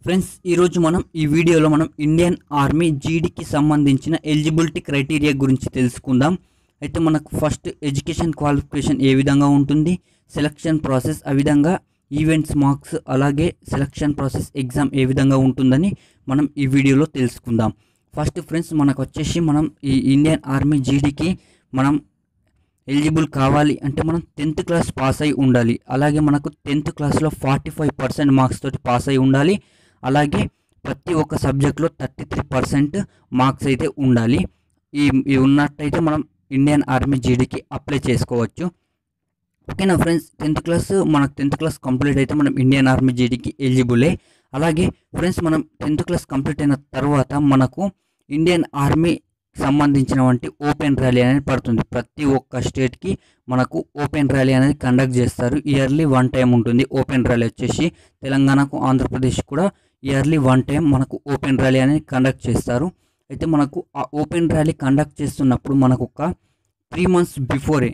friends ఈరోజు మనం ఈ వీడియోలో మనం ఇండియన్ ఆర్మీ జీడీకి సంబంధించిన ఎలిజిబిలిటీ క్రైటీరియా గురించి తెలుసుకుందాం అయితే మనకు ఫస్ట్ ఎడ్యుకేషన్ క్వాలిఫికేషన్ ఏ విధంగా ఉంటుంది సెలక్షన్ ప్రాసెస్ ఆ విధంగా ఈవెంట్స్ మార్క్స్ అలాగే సెలక్షన్ ప్రాసెస్ ఎగ్జామ్ ఏ విధంగా ఉంటుందని మనం ఈ వీడియోలో తెలుసుకుందాం ఫస్ట్ ఫ్రెండ్స్ మనకు వచ్చేసి మనం ఈ ఇండియన్ ఆర్మీ జీడీకి మనం ఎలిజిబుల్ కావాలి అంటే మనం టెన్త్ క్లాస్ పాస్ అయి ఉండాలి అలాగే మనకు టెన్త్ క్లాస్లో ఫార్టీ ఫైవ్ పర్సెంట్ మార్క్స్ తోటి పాస్ అయి ఉండాలి అలాగే ప్రతి ఒక్క సబ్జెక్ట్లో థర్టీ త్రీ పర్సెంట్ మార్క్స్ అయితే ఉండాలి ఈ ఈ ఉన్నట్టయితే మనం ఇండియన్ ఆర్మీ జీడీకి అప్లై చేసుకోవచ్చు ఓకేనా ఫ్రెండ్స్ టెన్త్ క్లాస్ మనకు టెన్త్ క్లాస్ కంప్లీట్ అయితే మనం ఇండియన్ ఆర్మీ జీడీకి ఎలిజిబులే అలాగే ఫ్రెండ్స్ మనం టెన్త్ క్లాస్ కంప్లీట్ అయిన తర్వాత మనకు ఇండియన్ ఆర్మీ సంబంధించిన వంటి ఓపెన్ ర్యాలీ అనేది పడుతుంది ప్రతి ఒక్క స్టేట్కి మనకు ఓపెన్ ర్యాలీ అనేది కండక్ట్ చేస్తారు ఇయర్లీ వన్ టైం ఉంటుంది ఓపెన్ ర్యాలీ వచ్చేసి తెలంగాణకు ఆంధ్రప్రదేశ్ కూడా ఇయర్లీ వన్ టైం మనకు ఓపెన్ ర్యాలీ అనేది కండక్ట్ చేస్తారు అయితే మనకు ఆ ఓపెన్ ర్యాలీ కండక్ట్ చేస్తున్నప్పుడు మనకు ఒక three months before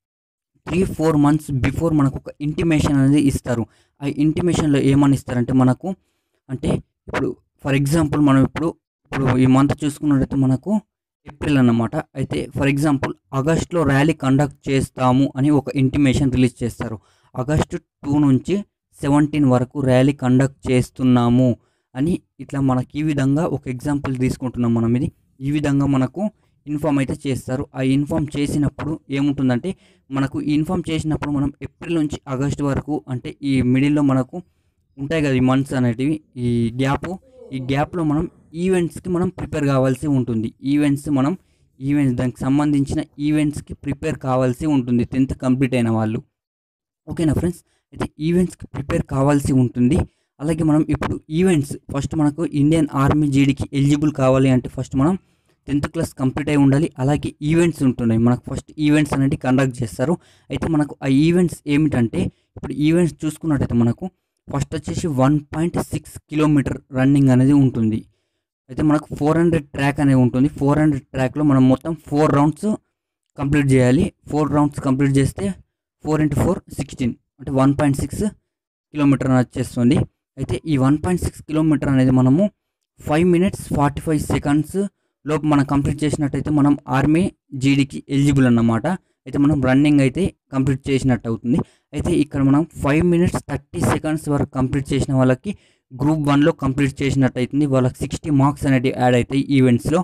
three four months before మనకు ఒక ఇంటిమేషన్ అనేది ఇస్తారు ఆ ఇంటిమేషన్లో ఏమని ఇస్తారంటే మనకు అంటే ఇప్పుడు ఫర్ ఎగ్జాంపుల్ మనం ఇప్పుడు ఇప్పుడు ఈ మంత్ చూసుకున్నట్టయితే మనకు ఏప్రిల్ అన్నమాట అయితే ఫర్ ఎగ్జాంపుల్ ఆగస్ట్లో ర్యాలీ కండక్ట్ చేస్తాము అని ఒక ఇంటిమేషన్ రిలీజ్ చేస్తారు ఆగస్టు టూ నుంచి సెవెంటీన్ వరకు ర్యాలీ కండక్ట్ చేస్తున్నాము అని ఇట్లా మనకి ఈ విధంగా ఒక ఎగ్జాంపుల్ తీసుకుంటున్నాం మనం ఇది ఈ విధంగా మనకు ఇన్ఫామ్ అయితే చేస్తారు ఆ ఇన్ఫామ్ చేసినప్పుడు ఏముంటుందంటే మనకు ఈ ఇన్ఫామ్ చేసినప్పుడు మనం ఏప్రిల్ నుంచి ఆగస్ట్ వరకు అంటే ఈ మిడిల్లో మనకు ఉంటాయి కదా ఈ మంత్స్ అనేటివి ఈ గ్యాప్ ఈ గ్యాప్లో మనం ఈవెంట్స్కి మనం ప్రిపేర్ కావాల్సి ఉంటుంది ఈవెంట్స్ మనం ఈవెంట్స్ దానికి సంబంధించిన ఈవెంట్స్కి ప్రిపేర్ కావాల్సి ఉంటుంది టెన్త్ కంప్లీట్ అయిన వాళ్ళు ఓకేనా ఫ్రెండ్స్ అయితే ఈవెంట్స్కి ప్రిపేర్ కావాల్సి ఉంటుంది అలాగే మనం ఇప్పుడు ఈవెంట్స్ ఫస్ట్ మనకు ఇండియన్ ఆర్మీ జీడీకి ఎలిజిబుల్ కావాలి అంటే ఫస్ట్ మనం టెన్త్ క్లాస్ కంప్లీట్ అయి ఉండాలి అలాగే ఈవెంట్స్ ఉంటున్నాయి మనకు ఫస్ట్ ఈవెంట్స్ అనేవి కండక్ట్ చేస్తారు అయితే మనకు ఆ ఈవెంట్స్ ఏమిటంటే ఇప్పుడు ఈవెంట్స్ చూసుకున్నట్టయితే మనకు ఫస్ట్ వచ్చేసి one point six kilometre running అనేది ఉంటుంది అయితే మనకు ఫోర్ హండ్రెడ్ ట్రాక్ అనేది ఉంటుంది ఫోర్ హండ్రెడ్ ట్రాక్లో మనం మొత్తం ఫోర్ రౌండ్స్ కంప్లీట్ చేయాలి ఫోర్ రౌండ్స్ కంప్లీట్ చేస్తే ఫోర్ ఇంటూ ఫోర్ సిక్స్టీన్ అంటే వన్ పాయింట్ సిక్స్ కిలోమీటర్ అనేది వచ్చేస్తుంది అయితే ఈ వన్ పాయింట్ సిక్స్ కిలోమీటర్ అనేది మనము five minutes forty five seconds లోపు మనం కంప్లీట్ చేసినట్టయితే మనం ఆర్మీ జీడీకి ఎలిజిబుల్ అన్నమాట అయితే మనం రన్నింగ్ అయితే కంప్లీట్ చేసినట్టు అవుతుంది అయితే ఇక్కడ మనం ఫైవ్ మినిట్స్ థర్టీ సెకండ్స్ వరకు కంప్లీట్ చేసిన వాళ్ళకి గ్రూప్ వన్లో కంప్లీట్ చేసినట్టు అవుతుంది వాళ్ళకి సిక్స్టీ మార్క్స్ అనేవి యాడ్ అవుతాయి ఈవెంట్స్లో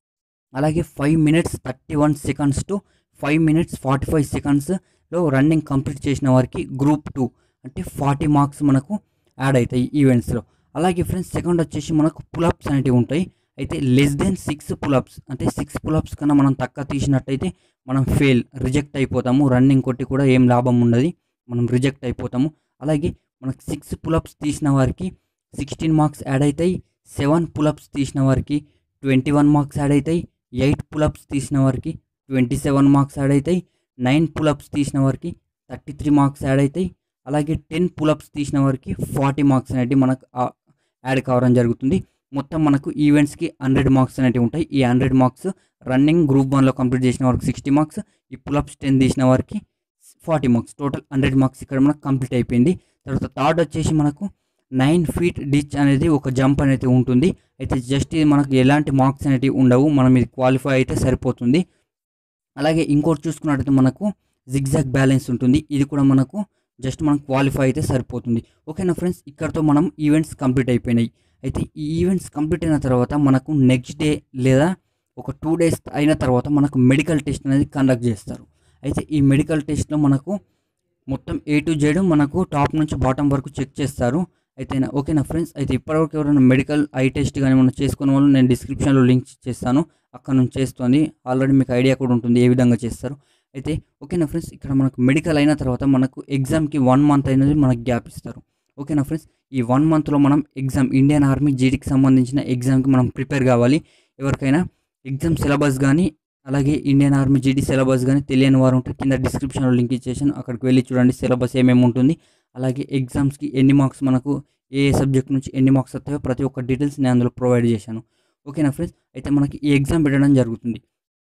అలాగే five minutes thirty one seconds to five minutes forty five సెకండ్స్లో రన్నింగ్ కంప్లీట్ చేసిన వారికి గ్రూప్ టూ అంటే ఫార్టీ మార్క్స్ మనకు యాడ్ అవుతాయి ఈవెంట్స్లో అలాగే ఫ్రెండ్స్ సెకండ్ వచ్చేసి మనకు పులప్స్ అనేటివి ఉంటాయి అయితే లెస్ దెన్ సిక్స్ పులప్స్ అంటే సిక్స్ పులప్స్ కన్నా మనం తక్కువ తీసినట్టయితే మనం ఫెయిల్ రిజెక్ట్ అయిపోతాము రన్నింగ్ కొట్టి కూడా ఏం లాభం ఉండదు మనం రిజెక్ట్ అయిపోతాము అలాగే మనకు సిక్స్ పులప్స్ తీసిన వారికి సిక్స్టీన్ మార్క్స్ యాడ్ అవుతాయి సెవెన్ పులప్స్ తీసిన వారికి ట్వంటీ వన్ మార్క్స్ యాడ్ అవుతాయి ఎయిట్ పులప్స్ తీసిన వారికి ట్వంటీ సెవెన్ మార్క్స్ యాడ్ అవుతాయి నైన్ పులప్స్ తీసిన వారికి థర్టీ త్రీ మార్క్స్ యాడ్ అవుతాయి అలాగే టెన్ పులప్స్ తీసిన వారికి ఫార్టీ మార్క్స్ అనేవి మనకు యాడ్ కావడం జరుగుతుంది మొత్తం మనకు ఈవెంట్స్కి హండ్రెడ్ మార్క్స్ అనేవి ఉంటాయి ఈ హండ్రెడ్ మార్క్స్ రన్నింగ్ గ్రూప్ వన్లో కంప్లీట్ చేసిన వారికి సిక్స్టీ మార్క్స్ ఈ పులప్స్ టెన్ తీసిన వారికి forty marks total hundred marks ఇక్కడ మనకు కంప్లీట్ అయిపోయింది తర్వాత థర్డ్ వచ్చేసి మనకు నైన్ ఫీట్ డిచ్ అనేది ఒక జంప్ అనేది ఉంటుంది అయితే జస్ట్ ఇది మనకు ఎలాంటి మార్క్స్ అనేవి ఉండవు మనం ఇది క్వాలిఫై అయితే సరిపోతుంది అలాగే ఇంకోటి చూసుకున్నట్టయితే మనకు జిగ్జాగ్ బ్యాలెన్స్ ఉంటుంది ఇది కూడా మనకు జస్ట్ మనం క్వాలిఫై అయితే సరిపోతుంది ఓకేనా ఫ్రెండ్స్ ఇక్కడతో మనం ఈవెంట్స్ కంప్లీట్ అయిపోయినాయి అయితే ఈ ఈవెంట్స్ కంప్లీట్ అయిన తర్వాత మనకు నెక్స్ట్ డే లేదా ఒక టూ డేస్ అయిన తర్వాత మనకు మెడికల్ టెస్ట్ అనేది కండక్ట్ చేస్తారు అయితే ఈ మెడికల్ టెస్ట్లో మనకు మొత్తం ఏ టు జెడ్ మనకు టాప్ నుంచి బాటమ్ వరకు చెక్ చేస్తారు అయితే ఓకేనా ఫ్రెండ్స్ అయితే ఇప్పటివరకు ఎవరైనా మెడికల్ ఐ టెస్ట్ కానీ మనం చేసుకునే వాళ్ళు నేను డిస్క్రిప్షన్లో లింక్ చేస్తాను అక్కడ నుంచి చేస్తుంది ఆల్రెడీ మీకు ఐడియా కూడా ఉంటుంది ఏ విధంగా చేస్తారు అయితే ఓకేనా ఫ్రెండ్స్ ఇక్కడ మనకు మెడికల్ అయిన తర్వాత మనకు ఎగ్జామ్కి వన్ మంత్ అనేది మనకు గ్యాప్ ఇస్తారు ఓకేనా ఫ్రెండ్స్ ఈ వన్ మంత్లో మనం ఎగ్జామ్ ఇండియన్ ఆర్మీ జీడీకి సంబంధించిన ఎగ్జామ్కి మనం ప్రిపేర్ కావాలి ఎవరికైనా ఎగ్జామ్ సిలబస్ కానీ అలాగే ఇండియన్ ఆర్మీ జీడీ సిలబస్ కానీ తెలియని వారు ఉంటే కింద డిస్క్రిప్షన్లో లింక్ ఇచ్చేసాను అక్కడికి వెళ్ళి చూడండి సిలబస్ ఏమేమి ఉంటుంది అలాగే ఎగ్జామ్స్కి ఎన్ని మార్క్స్ మనకు ఏ ఏ సబ్జెక్ట్ నుంచి ఎన్ని మార్క్స్ వస్తాయో ప్రతి ఒక్క డీటెయిల్స్ నేను అందులో ప్రొవైడ్ చేశాను ఓకేనా ఫ్రెండ్స్ అయితే మనకి ఈ ఎగ్జామ్ పెట్టడం జరుగుతుంది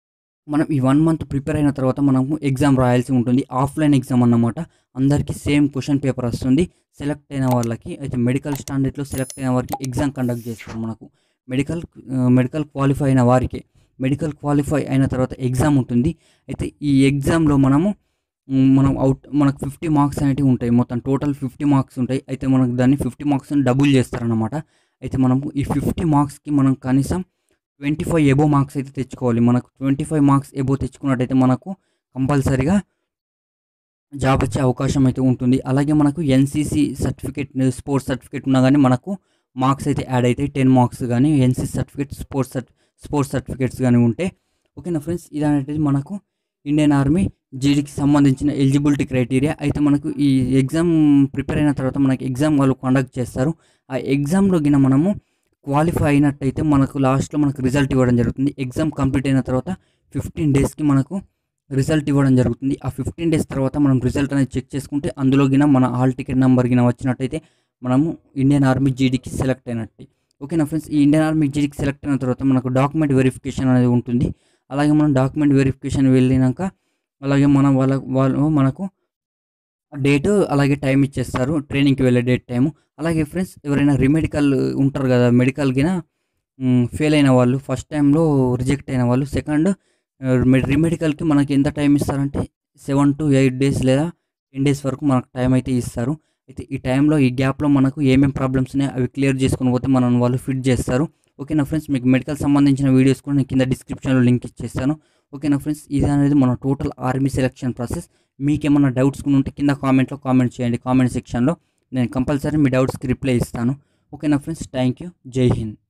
మనం ఈ వన్ మంత్ ప్రిపేర్ అయిన తర్వాత మనము ఎగ్జామ్ రాయాల్సి ఉంటుంది ఆఫ్లైన్ ఎగ్జామ్ అన్నమాట అందరికీ సేమ్ క్వశ్చన్ పేపర్ వస్తుంది సెలెక్ట్ అయిన వాళ్ళకి అయితే మెడికల్ స్టాండర్డ్లో సెలెక్ట్ అయిన వారికి ఎగ్జామ్ కండక్ట్ చేస్తారు మనకు మెడికల్ మెడికల్ క్వాలిఫై అయిన వారికి మెడికల్ క్వాలిఫై అయిన తర్వాత ఎగ్జామ్ ఉంటుంది అయితే ఈ ఎగ్జామ్లో మనము మ్, మనం అవుట్ మనకు ఫిఫ్టీ మార్క్స్ అనేవి ఉంటాయి మొత్తం టోటల్ ఫిఫ్టీ మార్క్స్ ఉంటాయి అయితే మనకు దాన్ని ఫిఫ్టీ మార్క్స్ని డబుల్ చేస్తారన్నమాట అయితే మనం ఈ ఫిఫ్టీ మార్క్స్కి మనం కనీసం ట్వంటీ ఫైవ్ ఎబో మార్క్స్ అయితే తెచ్చుకోవాలి మనకు ట్వంటీ ఫైవ్ మార్క్స్ ఎబో తెచ్చుకున్నట్టయితే మనకు కంపల్సరీగా జాబ్ వచ్చే అవకాశం అయితే ఉంటుంది అలాగే మనకు ఎన్సీసీ సర్టిఫికేట్ స్పోర్ట్స్ సర్టిఫికేట్ ఉన్నా కానీ మనకు మార్క్స్ అయితే యాడ్ అవుతాయి టెన్ మార్క్స్ కానీ ఎన్సీసీ సర్టిఫికేట్ స్పోర్ట్స్ సర్టి స్పోర్ట్స్ సర్టిఫికేట్స్ కానీ ఉంటే ఓకేనా ఫ్రెండ్స్ ఇది అనేది మనకు ఇండియన్ ఆర్మీ జీడీకి సంబంధించిన ఎలిజిబిలిటీ క్రైటీరియా అయితే మనకు ఈ ఎగ్జామ్ ప్రిపేర్ అయిన తర్వాత మనకి ఎగ్జామ్ వాళ్ళు కండక్ట్ చేస్తారు ఆ ఎగ్జామ్లో గిన మనము క్వాలిఫై అయినట్టయితే మనకు లాస్ట్లో మనకు రిజల్ట్ ఇవ్వడం జరుగుతుంది ఎగ్జామ్ కంప్లీట్ అయిన తర్వాత ఫిఫ్టీన్ డేస్కి మనకు రిజల్ట్ ఇవ్వడం జరుగుతుంది ఆ ఫిఫ్టీన్ డేస్ తర్వాత మనం రిజల్ట్ అనేది చెక్ చేసుకుంటే అందులో గిన మన హాల్ టికెట్ నెంబర్ గిన వచ్చినట్టయితే మనము ఇండియన్ ఆర్మీ జీడీకి సెలెక్ట్ అయినట్టు ఓకేనా ఫ్రెండ్స్ ఈ ఇండియన్ ఆర్మీ జీడీకి సెలెక్ట్ అయిన తర్వాత మనకు డాక్యుమెంట్ వెరిఫికేషన్ అనేది ఉంటుంది అలాగే మనం డాక్యుమెంట్ వెరిఫికేషన్ వెళ్ళినాక అలాగే మన వాళ్ళ వాళ్ళు మనకు డేట్ అలాగే టైం ఇచ్చేస్తారు ట్రైనింగ్కి వెళ్ళే డేట్ టైము అలాగే ఫ్రెండ్స్ ఎవరైనా రిమెడికల్ ఉంటారు కదా మెడికల్ గిన ఫెయిల్ అయిన వాళ్ళు ఫస్ట్ టైంలో రిజెక్ట్ అయిన వాళ్ళు సెకండ్ రిమెడికల్కి మనకి ఎంత టైం ఇస్తారంటే సెవెన్ టు ఎయిట్ డేస్ లేదా టెన్ డేస్ వరకు మనకు టైం అయితే ఇస్తారు అయితే ఈ టైంలో ఈ గ్యాప్లో మనకు ఏమేమి ప్రాబ్లమ్స్ ఉన్నాయో అవి క్లియర్ చేసుకుని పోతే మనం వాళ్ళు ఫిట్ చేస్తారు ఓకేనా ఫ్రెండ్స్ మీకు మెడికల్ సంబంధించిన వీడియోస్ కూడా నేను కింద డిస్క్రిప్షన్లో లింక్ ఇచ్చేస్తాను ఓకేనా ఫ్రెండ్స్ ఇది అనేది మన టోటల్ ఆర్మీ సెలెక్షన్ ప్రాసెస్ మీకేమన్నా డౌట్స్ ఉంటే కింద కామెంట్లో కామెంట్ చేయండి కామెంట్ సెక్షన్లో నేను కంపల్సరీ మీ డౌట్స్కి రిప్లై ఇస్తాను ఓకేనా ఫ్రెండ్స్ థ్యాంక్ యూ జై హింద్